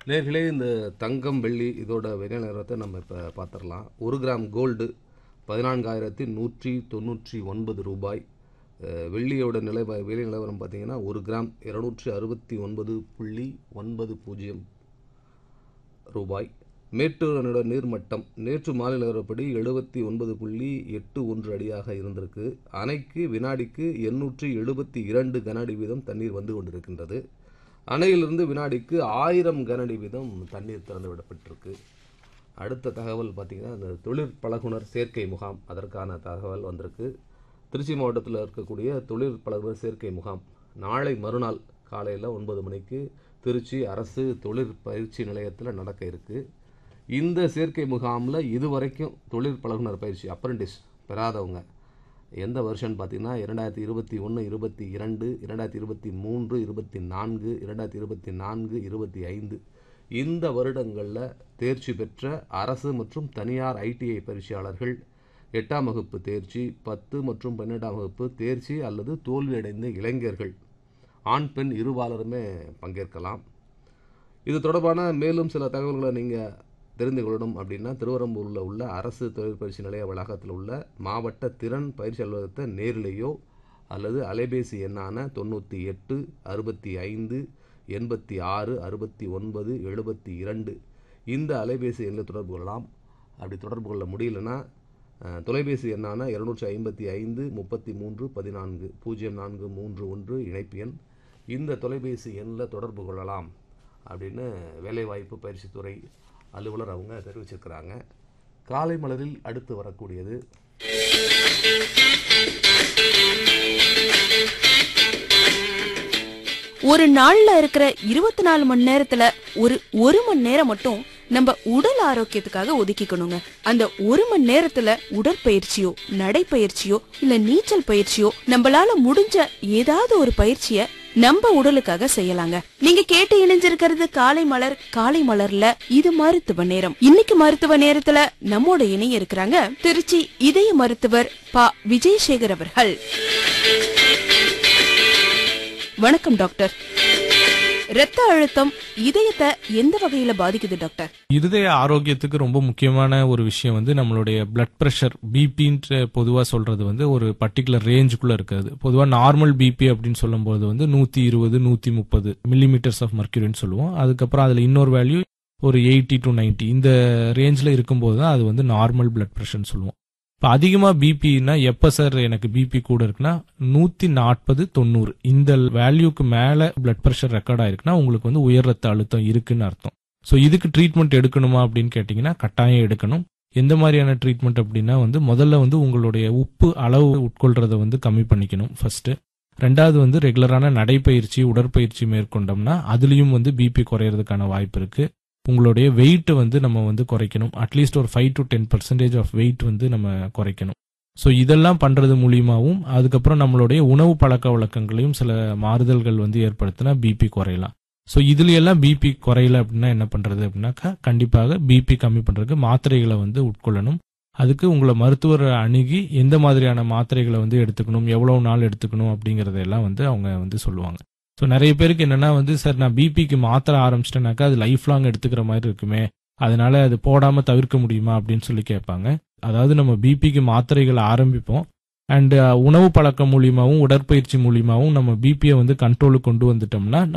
நேர்களே இந்த தங்கம் வெள்ளி இதோட விலை நிலவரத்தை நம்ம இப்போ பார்த்துடலாம் ஒரு கிராம் கோல்டு பதினான்காயிரத்தி நூற்றி தொண்ணூற்றி ஒன்பது ரூபாய் அஹ், வெள்ளியோட நிலை விலை நிலவரம் பார்த்தீங்கன்னா ஒரு கிராம் இருநூற்றி அறுபத்தி ஒன்பது புள்ளி ஒன்பது பூஜ்ஜியம் ரூபாய் மேட்டூர் அணையோட நீர்மட்டம் நேற்று மாலை நிலவரப்படி எழுபத்தி ஒன்பது புள்ளி எட்டு ஒன்று அடியாக இருந்திருக்கு அணைக்கு வினாடிக்கு எண்ணூற்றி எழுபத்தி இரண்டு கன அடி வீதம் தண்ணீர் வந்து கொண்டிருக்கின்றது அணையிலிருந்து வினாடிக்கு ஆயிரம் கன அடி வீதம் தண்ணீர் திறந்து விடப்பட்டிருக்கு அடுத்த தகவல் பார்த்திங்கன்னா இந்த தொழிற் பழகுனர் சேர்க்கை முகாம் அதற்கான தகவல் வந்திருக்கு திருச்சி மாவட்டத்தில் இருக்கக்கூடிய தொழிற் பழகுனர் சேர்க்கை முகாம் நாளை மறுநாள் காலையில் ஒன்பது மணிக்கு திருச்சி அரசு தொழிற் பயிற்சி நிலையத்தில் நடக்க இருக்குது இந்த சேர்க்கை முகாமில் இதுவரைக்கும் தொழிற் பழகுனர் பயிற்சி அப்ரெண்டிஸ் பெறாதவங்க எந்த வருஷம்னு பார்த்தீங்கன்னா இரண்டாயிரத்தி இருபத்தி ஒன்று இருபத்தி இரண்டு இரண்டாயிரத்தி இருபத்தி மூன்று இருபத்தி நான்கு இரண்டாயிரத்தி இருபத்தி நான்கு இருபத்தி ஐந்து இந்த வருடங்களில் தேர்ச்சி பெற்ற அரசு மற்றும் தனியார் ஐடிஐ பயிற்சியாளர்கள் எட்டாம் வகுப்பு தேர்ச்சி பத்து மற்றும் பன்னிரெண்டாம் வகுப்பு தேர்ச்சி அல்லது தோல்வியடைந்த இளைஞர்கள் ஆண் பெண் இருபாலருமே பங்கேற்கலாம் இது தொடர்பான மேலும் சில தகவல்களை நீங்கள் தெரிந்து கொள்ளணும் அப்படின்னா திருவரம்பூரில் உள்ள அரசு தொழிற்பயிற்சி நிலைய வளாகத்தில் உள்ள மாவட்ட திறன் பயிற்சி அலுவலகத்தை நேரிலேயோ அல்லது அலைபேசி எண்ணான தொண்ணூற்றி எட்டு அறுபத்தி ஐந்து எண்பத்தி ஆறு அறுபத்தி ஒன்பது எழுபத்தி இரண்டு இந்த அலைபேசி எண்ணில் தொடர்பு கொள்ளலாம் அப்படி தொடர்பு கொள்ள முடியலன்னா அஹ், தொலைபேசி எண்ணான இருநூற்றி ஐம்பத்தி ஐந்து முப்பத்தி மூன்று பதினான்கு பூஜ்ஜியம் நான்கு மூன்று ஒன்று இணைப்பு எண் இந்த தொலைபேசி எண்ணில் தொடர்பு கொள்ளலாம் அப்படின்னு வேலைவாய்ப்பு பயிற்சித்துறை அலுவலர் அவங்க தெரிவிச்சிருக்கிறாங்க காலை மலரில் அடுத்து வரக்கூடியது ஒரு நாள்ல இருக்கிற இருபத்தி நாலு மணி நேரத்துல ஒரு ஒரு மணி நேரம் மட்டும் நம்ம உடல் ஆரோக்கியத்துக்காக ஒதுக்கிக்கணுங்க அந்த ஒரு மணி நேரத்துல உடற்பயிற்சியோ நடைப்பயிற்சியோ இல்ல நீச்சல் பயிற்சியோ நம்மளால முடிஞ்ச ஏதாவது ஒரு பயிற்சிய நம்ம உடலுக்காக செய்யலாங்க நீங்க கேட்டு இணைஞ்சிருக்கிறது காலை மலர் காலை மலர்ல இது மருத்துவ நேரம் இன்னைக்கு மருத்துவ நேரத்துல நம்மோட இணைய இருக்கிறாங்க திருச்சி இதய மருத்துவர் பா விஜயசேகர் அவர்கள் வணக்கம் டாக்டர் இரத்த அழுத்தம் இதயத்தை எந்த வகையில பாதிக்குது டாக்டர் இருதய ஆரோக்கியத்துக்கு ரொம்ப முக்கியமான ஒரு விஷயம் வந்து நம்மளுடைய பிளட் பிரஷர் பிபின்ற பொதுவா சொல்றது வந்து ஒரு பர்டிகுலர் ரேஞ்சுக்குள்ள இருக்கிறது பொதுவா நார்மல் பிபி அப்படின்னு சொல்லும்போது வந்து நூத்தி இருபது நூத்தி முப்பது மில்லிமீட்டர்ஸ் ஆஃப் மர்க்யூரின்னு சொல்லுவோம் அதுக்கப்புறம் அதுல இன்னொரு வேல்யூ ஒரு எயிட்டி டு 90 இந்த ரேஞ்சில் இருக்கும்போது தான் அது வந்து நார்மல் பிளட் ப்ரெஷர்னு சொல்லுவோம் இப்போ அதிகமாக பிபின்னா எப்போ சார் எனக்கு பிபி கூட இருக்குன்னா நூற்றி நாற்பது தொண்ணூறு இந்த வேல்யூக்கு மேலே பிளட் ப்ரெஷர் ரெக்கார்ட் ஆயிருக்குன்னா உங்களுக்கு வந்து உயர் ரத்த அழுத்தம் இருக்குன்னு அர்த்தம் ஸோ இதுக்கு ட்ரீட்மெண்ட் எடுக்கணுமா அப்படின்னு கேட்டிங்கன்னா கட்டாயம் எடுக்கணும் எந்த மாதிரியான ட்ரீட்மெண்ட் அப்படின்னா வந்து முதல்ல வந்து உங்களுடைய உப்பு அளவு உட்கொள்றத வந்து கம்மி பண்ணிக்கணும் ஃபர்ஸ்ட் ரெண்டாவது வந்து ரெகுலரான நடைப்பயிற்சி உடற்பயிற்சி மேற்கொண்டோம்னா அதுலயும் வந்து பிபி குறையறதுக்கான வாய்ப்பு இருக்கு உங்களுடைய வெயிட் வந்து நம்ம வந்து குறைக்கணும் அட்லீஸ்ட் ஒரு five to ten percentage of weight வந்து நம்ம குறைக்கணும் ஸோ இதெல்லாம் பண்றது மூலியமாவும் அதுக்கப்புறம் நம்மளுடைய உணவு பழக்க வழக்கங்களையும் சில மாறுதல்கள் வந்து ஏற்படுத்தினா பிபி குறையலாம் ஸோ இதுல எல்லாம் பிபி குறையல அப்படின்னா என்ன பண்றது அப்படின்னாக்கா கண்டிப்பாக பிபி கம்மி பண்றதுக்கு மாத்திரைகளை வந்து உட்கொள்ளணும் அதுக்கு உங்களை மருத்துவர் அணுகி எந்த மாதிரியான மாத்திரைகளை வந்து எடுத்துக்கணும் எவ்வளவு நாள் எடுத்துக்கணும் அப்படிங்கறதெல்லாம் வந்து அவங்க வந்து சொல்லுவாங்க ஸோ நிறைய பேருக்கு என்னன்னா வந்து சார் நான் பிபிக்கு மாத்திரை ஆரம்பிச்சிட்டேனாக்கா அது லைஃப் லாங் எடுத்துக்கிற மாதிரி இருக்குமே அதனால அது போடாம தவிர்க்க முடியுமா அப்படின்னு சொல்லி கேட்பாங்க அதாவது நம்ம பிபிக்கு மாத்திரைகளை ஆரம்பிப்போம் அண்ட் உணவு பழக்கம் மூலியமாவும் உடற்பயிற்சி மூலியமாவும் நம்ம பிபியை வந்து கண்ட்ரோலுக்கு கொண்டு வந்துட்டோம்னா